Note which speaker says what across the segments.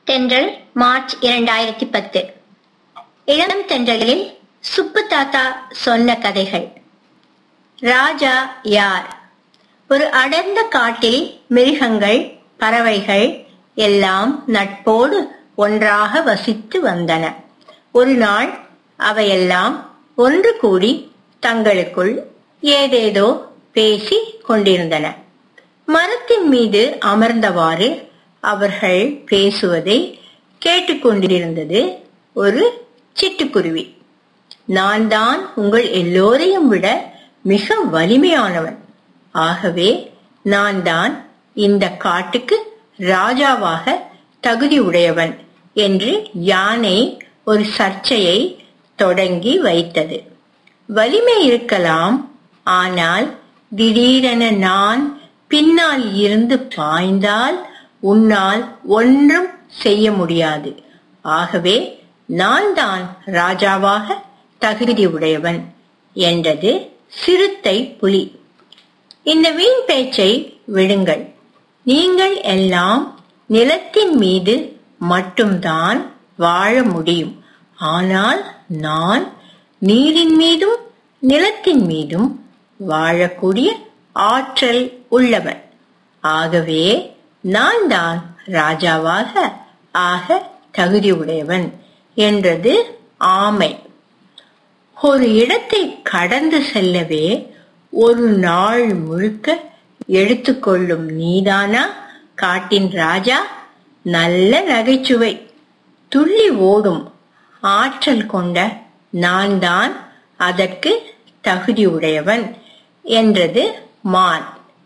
Speaker 1: தென்றல் மார்ச் இரண்டாயிரத்தி பத்து இளம் தென்றலில் சுப்பு தாத்தா சொன்ன கதைகள் ராஜா யார் ஒரு அடர்ந்த காட்டில் மிருகங்கள் பறவைகள் எல்லாம் நட்போடு ஒன்றாக வசித்து வந்தன ஒரு நாள் அவையெல்லாம் ஒன்று கூடி தங்களுக்குள் ஏதேதோ பேசி கொண்டிருந்தன மரத்தின் மீது அமர்ந்தவாறு அவர்கள் பேசுவதை கேட்டுக்கொண்டிருந்தது ஒரு சிட்டுக்குருவி நான் தான் உங்கள் எல்லோரையும் விட மிக வலிமையானவன் ஆகவே நான் தான் இந்த காட்டுக்கு ராஜாவாக தகுதி உடையவன் என்று யானை ஒரு சர்ச்சையை தொடங்கி வைத்தது வலிமை இருக்கலாம் ஆனால் திடீரென நான் பின்னால் இருந்து பாய்ந்தால் உன்னால் ஒன்றும் செய்ய முடியாது ஆகவே நான் தான் ராஜாவாக தகுதி உடையவன் என்றது சிறுத்தை புலி இந்த வீண் பேச்சை விடுங்கள் நீங்கள் எல்லாம் நிலத்தின் மீது மட்டும்தான் வாழ முடியும் ஆனால் நான் நீரின் மீதும் நிலத்தின் மீதும் வாழக்கூடிய ஆற்றல் உள்ளவன் ஆகவே நான் தான் ராஜாவாக ஆக தகுதி உடையவன் என்றது ஆமை ஒரு இடத்தை கடந்து செல்லவே ஒரு நாள் முழுக்க எடுத்துக்கொள்ளும் நீதானா காட்டின் ராஜா நல்ல நகைச்சுவை துள்ளி ஓடும் ஆற்றல் கொண்ட நான் தான் அதற்கு தகுதி உடையவன் என்றது மான்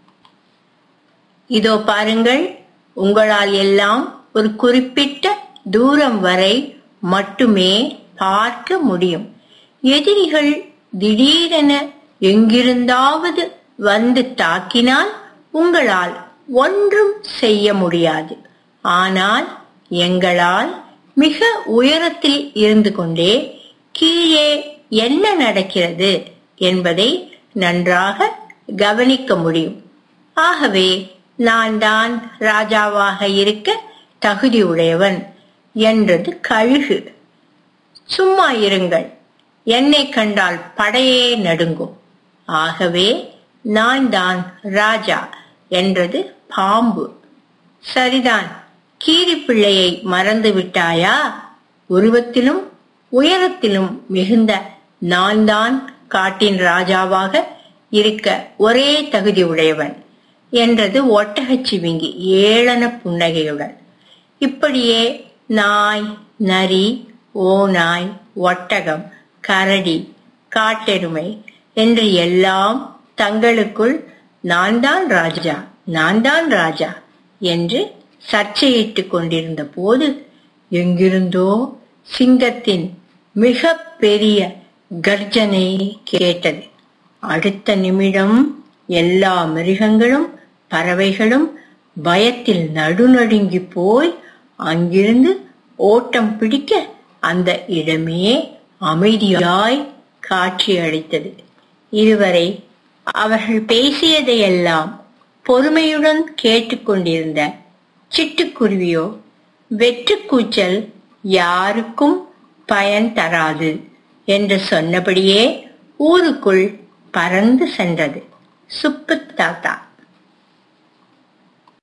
Speaker 1: இதோ பாருங்கள் உங்களால் எல்லாம் ஒரு குறிப்பிட்ட தூரம் வரை மட்டுமே பார்க்க முடியும் எதிரிகள் திடீரென எங்கிருந்தாவது வந்து தாக்கினால் உங்களால் ஒன்றும் செய்ய முடியாது ஆனால் எங்களால் மிக உயரத்தில் இருந்து கொண்டே கீழே என்ன நடக்கிறது என்பதை நன்றாக கவனிக்க முடியும் ஆகவே நான் தான் ராஜாவாக இருக்க தகுதி உடையவன் என்றது கழுகு சும்மா இருங்கள் என்னை கண்டால் படையே நடுங்கும் ஆகவே நான் தான் ராஜா என்றது பாம்பு சரிதான் கீரி பிள்ளையை மறந்து விட்டாயா உருவத்திலும் உயரத்திலும் மிகுந்த நான் தான் காட்டின் ராஜாவாக இருக்க ஒரே தகுதி உடையவன் என்றது ஒட்டகச்சிவிங்கி ஏளன புன்னகையுடன் இப்படியே நாய் நரி ஓநாய் ஒட்டகம் கரடி காட்டெருமை என்று எல்லாம் தங்களுக்குள் நான் தான் ராஜா நான் தான் ராஜா என்று சர்ச்சையிட்டுக் கொண்டிருந்த போது எங்கிருந்தோ சிங்கத்தின் மிக பெரிய கர்ஜனை கேட்டது அடுத்த நிமிடம் எல்லா மிருகங்களும் பறவைகளும் பயத்தில் நடுநடுங்கி போய் அங்கிருந்து ஓட்டம் பிடிக்க அந்த இடமே அமைதியாய் காட்சியளித்தது இதுவரை அவர்கள் பேசியதையெல்லாம் பொறுமையுடன் கேட்டுக்கொண்டிருந்த சிட்டுக்குருவியோ வெற்றுக்கூச்சல் யாருக்கும் பயன் தராது என்று சொன்னபடியே ஊருக்குள் பறந்து சென்றது சுப்பு தாத்தா